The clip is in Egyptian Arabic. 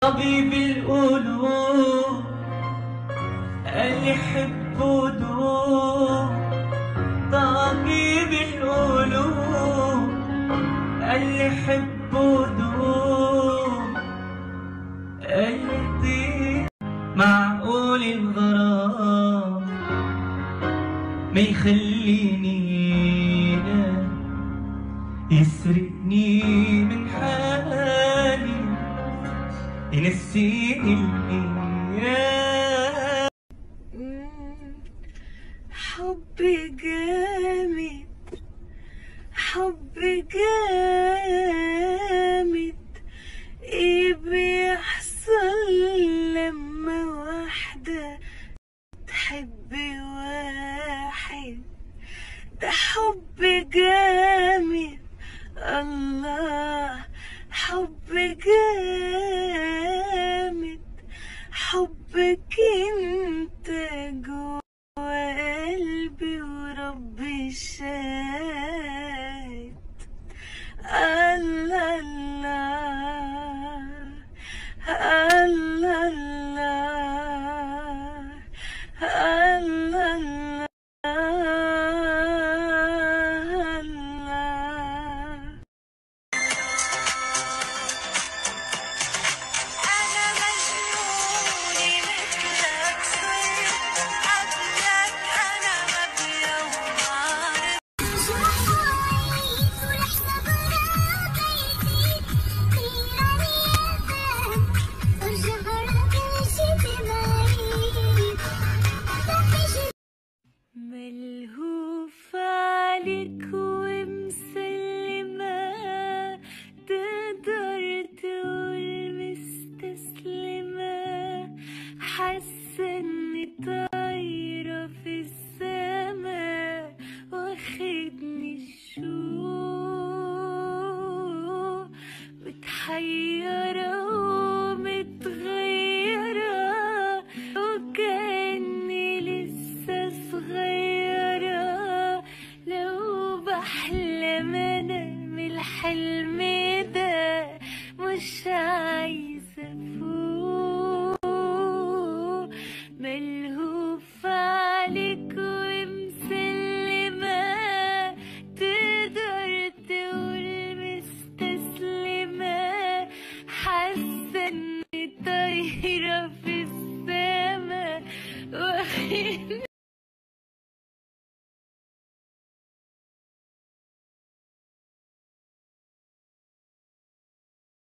طبيب القلوب اللي يحبوا دوب طبيب القلوب اللي يحبوا دوب قلبي معقول الغرام ما يخليني يسرقني من حالي ينسيني الأيام حبي جامد حبي جامد ايه بيحصل لما واحدة تحب واحد ده حب جامد الله حب جامد حبك انت جوا قلبي وربي شاهد الله الله الله الله الله الله أنا مجنونة مثلك صرت قبلك أنا مبيا ومعرف ملهوف عليك ومسلمة تقدر تقول مستسلمة حاسة اني طايرة في السما واخدني الشوق متحيرة ومتغيرة وكأني لسه صغيرة لو بحلم أنا من الحلم ده مش عايزة أفوق ملهوف عليك ومسلمة تقدر تقول مستسلمة حاسة إني طايرة في السما واخدني